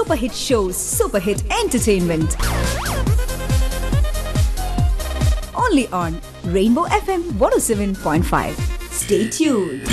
super hit shows, super hit entertainment. Only on Rainbow FM 107.5. Stay tuned.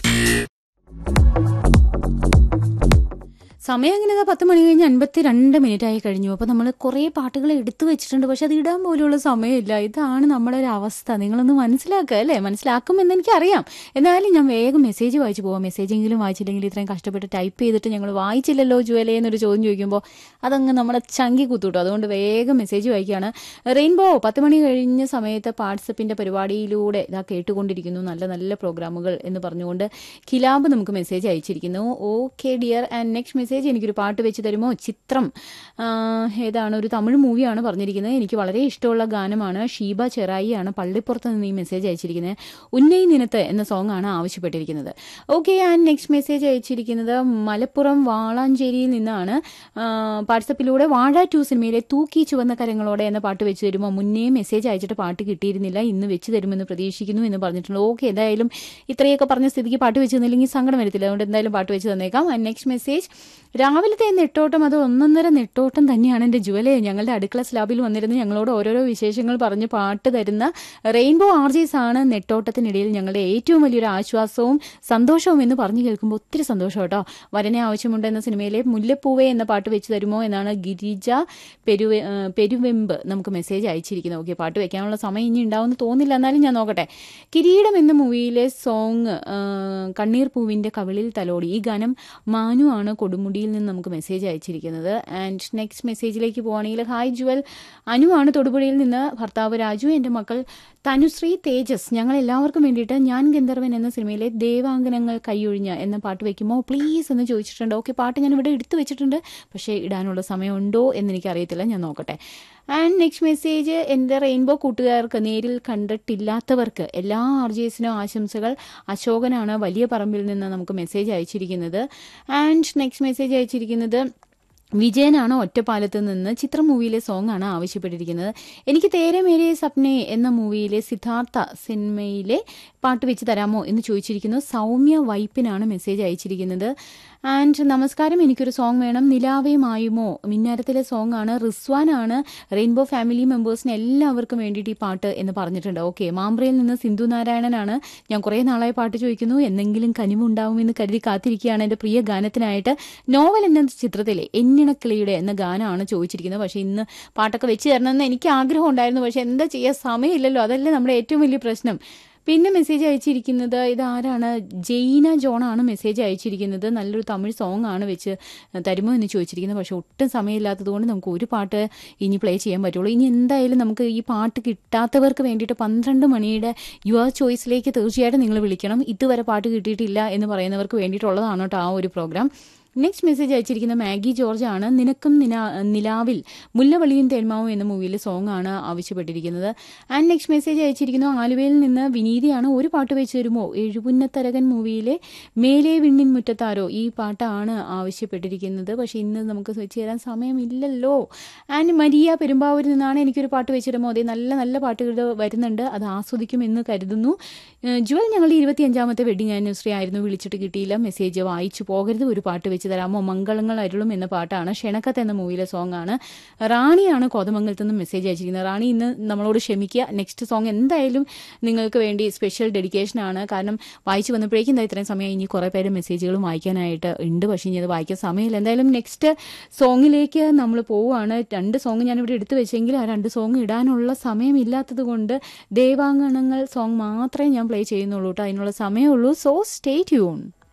സമയം അങ്ങനെ ഇതാ പത്ത് മണി കഴിഞ്ഞ് അൻപത്തി രണ്ട് മിനിറ്റ് ആയി കഴിഞ്ഞു അപ്പോൾ നമ്മൾ കുറേ പാട്ടുകൾ എടുത്തു വെച്ചിട്ടുണ്ട് പക്ഷെ അത് ഇടാൻ പോലുള്ള സമയമില്ല ഇതാണ് നമ്മുടെ ഒരു അവസ്ഥ നിങ്ങളൊന്ന് മനസ്സിലാക്കുക അല്ലേ മനസ്സിലാക്കുമെന്ന് എനിക്കറിയാം എന്നാലും ഞാൻ വേഗം മെസ്സേജ് വായിച്ചു പോവാം മെസ്സേജെങ്കിലും വായിച്ചില്ലെങ്കിൽ ഇത്രയും കഷ്ടപ്പെട്ട് ടൈപ്പ് ചെയ്തിട്ട് ഞങ്ങൾ വായിച്ചില്ലല്ലോ ജുവലേ എന്നൊരു ചോദ്യം ചോദിക്കുമ്പോൾ അതങ്ങ് നമ്മളെ ചങ്കി കുത്തുട്ടോ അതുകൊണ്ട് വേഗം മെസ്സേജ് വായിക്കുകയാണ് റെയിൻബോ പത്ത് മണി കഴിഞ്ഞ സമയത്ത് വാട്സപ്പിൻ്റെ പരിപാടിയിലൂടെ ഇതാ കേട്ടുകൊണ്ടിരിക്കുന്നു നല്ല നല്ല പ്രോഗ്രാമുകൾ എന്ന് പറഞ്ഞുകൊണ്ട് കിലാബ് നമുക്ക് മെസ്സേജ് അയച്ചിരിക്കുന്നു okay dear and next message എനിക്കൊരു പാട്ട് വെച്ച് തരുമോ ചിത്രം ആ, ഏതാണ് ഒരു തമിഴ് മൂവിയാണ് പറഞ്ഞിരിക്കുന്നത് എനിക്ക് വളരെ ഇഷ്ടമുള്ള ഗാനമാണ് ഷീബ ചെറായിയാണ് പള്ളിപ്പുറത്ത് നിന്ന് ഈ മെസ്സേജ് അയച്ചിരിക്കുന്നത് ഉന്നൈ നിനത്ത് എന്ന സോങ് ആണ് ആവശ്യപ്പെട്ടിരിക്കുന്നത് ഓക്കെ ആൻഡ് നെക്സ്റ്റ് മെസ്സേജ് അയച്ചിരിക്കുന്നത് മലപ്പുറം വാളാഞ്ചേരിയിൽ നിന്നാണ് ആ, വാട്സപ്പിലൂടെ വാഴ ടു സിനിമയിലെ തൂക്കി ചുവന്ന കരങ്ങളോടെ എന്ന പാട്ട് വെച്ച് തരുമോ മുന്നേ മെസ്സേജ് അയച്ചിട്ട് പാട്ട് കിട്ടിയിരുന്നില്ല ഇന്ന് വെച്ച് തരുമെന്ന് പ്രതീക്ഷിക്കുന്നു എന്ന് പറഞ്ഞിട്ടുണ്ട് ഓക്കെ എന്തായാലും ഇത്രയൊക്കെ പറഞ്ഞ സ്ഥിതിക്ക് പാട്ട് വെച്ച് തന്നില്ലെങ്കിൽ സങ്കടം വരത്തില്ല അതുകൊണ്ട് എന്തായാലും പാട്ട് വെച്ച് തന്നേക്കാം ആൻഡ് നെക്സ്റ്റ് മെസ്സേജ് രാവിലത്തെ നെട്ടോട്ടം അത് ഒന്നൊന്നര നെട്ടോട്ടം തന്നെയാണ് എൻ്റെ ജുവലെ ഞങ്ങളുടെ അടുക്കള സ്ലാബിൽ വന്നിരുന്ന് ഞങ്ങളോട് ഓരോരോ വിശേഷങ്ങൾ പറഞ്ഞ് പാട്ട് തരുന്ന റെയിൻബോ ആർജീസ് ആണ് നെട്ടോട്ടത്തിനിടയിൽ ഞങ്ങളുടെ ഏറ്റവും വലിയൊരു ആശ്വാസവും സന്തോഷവും എന്ന് പറഞ്ഞു കേൾക്കുമ്പോൾ ഒത്തിരി സന്തോഷം കേട്ടോ വരനെ ആവശ്യമുണ്ട് എന്ന സിനിമയിലെ മുല്ലപ്പൂവേ എന്ന പാട്ട് വെച്ച് തരുമോ എന്നാണ് ഗിരിജ പെരുവെ ആ, പെരുവെമ്പ് നമുക്ക് മെസ്സേജ് അയച്ചിരിക്കുന്നത് ഓക്കെ പാട്ട് വെക്കാനുള്ള സമയം ഇനി ഉണ്ടാവുമെന്ന് തോന്നില്ല എന്നാലും ഞാൻ നോക്കട്ടെ കിരീടം എന്ന മൂവിയിലെ സോങ് കണ്ണീർ പൂവിൻ്റെ കവിളിൽ തലോടി ഈ ഗാനം മാനു ആണ് കൊടുമുടിയിൽ നിന്ന് നമുക്ക് മെസ്സേജ് അയച്ചിരിക്കുന്നത് ആൻഡ് നെക്സ്റ്റ് മെസ്സേജിലേക്ക് പോവുകയാണെങ്കിൽ ഹായ് ജുവൽ അനു ആണ് തൊടുപുഴയിൽ നിന്ന് ഭർത്താവ് രാജു എൻ്റെ മക്കൾ തനുശ്രീ തേജസ് ഞങ്ങൾ എല്ലാവർക്കും വേണ്ടിയിട്ട് ഞാൻ ഗന്ധർവൻ എന്ന സിനിമയിലെ ദേവാംഗനങ്ങൾ കൈയൊഴിഞ്ഞ് എന്ന പാട്ട് വെക്കുമോ പ്ലീസ് എന്ന് ചോദിച്ചിട്ടുണ്ട് ഓക്കെ പാട്ട് ഞാൻ ഇവിടെ എടുത്തു വെച്ചിട്ടുണ്ട് പക്ഷേ ഇടാനുള്ള സമയമുണ്ടോ എന്ന് എനിക്കറിയത്തില്ല ഞാൻ നോക്കട്ടെ ആൻഡ് നെക്സ്റ്റ് മെസ്സേജ് എൻ്റെ റെയിൻബോ കൂട്ടുകാർക്ക് നേരിൽ കണ്ടിട്ടില്ലാത്തവർക്ക് എല്ലാ ആർ ജി എസിനും ആശംസകൾ അശോകനാണ് വലിയ പറമ്പിൽ നിന്ന് നമുക്ക് മെസ്സേജ് അയച്ചിരിക്കുന്നത് ആൻഡ് നെക്സ്റ്റ് മെസ്സേജ് അയച്ചിരിക്കുന്നത് വിജയനാണ് ഒറ്റപ്പാലത്ത് നിന്ന് ചിത്രം മൂവിയിലെ സോങ് ആണ് ആവശ്യപ്പെട്ടിരിക്കുന്നത് എനിക്ക് തേരെ മേരെ സപ്നെ എന്ന മൂവിയിലെ സിദ്ധാർത്ഥ സിനിമയിലെ പാട്ട് വെച്ച് തരാമോ എന്ന് ചോദിച്ചിരിക്കുന്നു സൗമ്യ വൈപ്പിനാണ് മെസ്സേജ് അയച്ചിരിക്കുന്നത് ആൻഡ് നമസ്കാരം എനിക്കൊരു സോങ് വേണം നിലാവേ മായുമോ മിന്നാരത്തിലെ സോങ് ആണ് റിസ്വാനാണ് റെയിൻബോ ഫാമിലി മെമ്പേഴ്സിന് എല്ലാവർക്കും വേണ്ടിയിട്ട് ഈ പാട്ട് എന്ന് പറഞ്ഞിട്ടുണ്ട് ഓക്കെ മാമ്പ്രയിൽ നിന്ന് സിന്ധു നാരായണനാണ് ഞാൻ കുറേ നാളായി പാട്ട് ചോദിക്കുന്നു എന്തെങ്കിലും കനിവുണ്ടാവുമെന്ന് കരുതി കാത്തിരിക്കുകയാണ് എൻ്റെ പ്രിയ ഗാനത്തിനായിട്ട് നോവൽ എന്ന ചിത്രത്തിലെ എന്നിണക്കിളിയുടെ എന്ന ഗാനമാണ് ചോദിച്ചിരിക്കുന്നത് പക്ഷേ ഇന്ന് പാട്ടൊക്കെ വെച്ച് തരണമെന്ന് എനിക്ക് ആഗ്രഹം ഉണ്ടായിരുന്നു പക്ഷേ എന്താ ചെയ്യുക സമയമില്ലല്ലോ അതല്ലേ നമ്മുടെ ഏറ്റവും വലിയ പ്രശ്നം പിന്നെ മെസ്സേജ് അയച്ചിരിക്കുന്നത് ഇതാരാണ് ജെയ്ന ജോണാണ് മെസ്സേജ് അയച്ചിരിക്കുന്നത് നല്ലൊരു തമിഴ് സോങ് ആണ് വെച്ച് തരുമോ എന്ന് ചോദിച്ചിരിക്കുന്നത് പക്ഷെ ഒട്ടും സമയമില്ലാത്തത് കൊണ്ട് നമുക്ക് ഒരു പാട്ട് ഇനി പ്ലേ ചെയ്യാൻ പറ്റുള്ളൂ ഇനി എന്തായാലും നമുക്ക് ഈ പാട്ട് കിട്ടാത്തവർക്ക് വേണ്ടിയിട്ട് പന്ത്രണ്ട് മണിയുടെ യുവർ ചോയ്സിലേക്ക് തീർച്ചയായിട്ടും നിങ്ങൾ വിളിക്കണം ഇതുവരെ പാട്ട് കിട്ടിയിട്ടില്ല എന്ന് പറയുന്നവർക്ക് വേണ്ടിയിട്ടുള്ളതാണ് കേട്ടോ ആ ഒരു പ്രോഗ്രാം നെക്സ്റ്റ് മെസ്സേജ് അയച്ചിരിക്കുന്ന മാഗി ജോർജ് ആണ് നിനക്കും നിനാ നിലാവിൽ മുല്ലവളിയും തേന്മാവും എന്ന മൂവിയിലെ സോങ് ആണ് ആവശ്യപ്പെട്ടിരിക്കുന്നത് ആൻഡ് നെക്സ്റ്റ് മെസ്സേജ് അയച്ചിരിക്കുന്നു ആലുവയിൽ നിന്ന് വിനീതിയാണ് ഒരു പാട്ട് വെച്ച് തരുമോ എഴുപുന്നത്തരകൻ മൂവിയിലെ മേലെ വിണ്ണിൻ മുറ്റത്താരോ ഈ പാട്ടാണ് ആവശ്യപ്പെട്ടിരിക്കുന്നത് പക്ഷേ ഇന്ന് നമുക്ക് വെച്ച് തരാൻ സമയമില്ലല്ലോ ആൻഡ് മരിയ പെരുമ്പാവൂരിൽ നിന്നാണ് എനിക്കൊരു പാട്ട് വെച്ച് തരുമോ അതേ നല്ല നല്ല പാട്ടുകൾ വരുന്നുണ്ട് അത് ആസ്വദിക്കുമെന്ന് കരുതുന്നു ഏഹ് ജുവൽ ഞങ്ങളുടെ ഇരുപത്തിയഞ്ചാമത്തെ വെഡിങ് ആനിവേഴ്സറി ആയിരുന്നു വിളിച്ചിട്ട് കിട്ടിയില്ല മെസ്സേജ് വായിച്ചു പോകരുത് ഒരു പാട്ട് വെച്ച് തരാമോ മംഗളങ്ങൾ അരുളും എന്ന പാട്ടാണ് ക്ഷണക്കത്ത് എന്ന മൂവിയിലെ സോങ് ആണ് റാണിയാണ് കോതമംഗലത്ത് നിന്ന് മെസ്സേജ് അയച്ചിരിക്കുന്നത് റാണി ഇന്ന് നമ്മളോട് ക്ഷമിക്കുക നെക്സ്റ്റ് സോങ് എന്തായാലും നിങ്ങൾക്ക് വേണ്ടി സ്പെഷ്യൽ ഡെഡിക്കേഷൻ ആണ് കാരണം വായിച്ചു വന്നപ്പോഴേക്കും എന്താ ഇത്രയും സമയം ഇനി കുറേ പേര് മെസ്സേജുകളും വായിക്കാനായിട്ട് ഉണ്ട് പക്ഷേ ഇനി അത് വായിക്കാൻ സമയമില്ല എന്തായാലും നെക്സ്റ്റ് സോങ്ങിലേക്ക് നമ്മൾ പോവുകയാണ് രണ്ട് സോങ് ഞാനിവിടെ എടുത്തു വെച്ചെങ്കിൽ ആ രണ്ട് സോങ് ഇടാനുള്ള സമയമില്ലാത്തത് കൊണ്ട് ദേവാങ്കണങ്ങൾ സോങ് മാത്രമേ ഞാൻ പ്ലേ ചെയ്യുന്നുള്ളൂ കേട്ടോ അതിനുള്ള സമയമുള്ളൂ സോ സ്റ്റേ ട്യൂൺ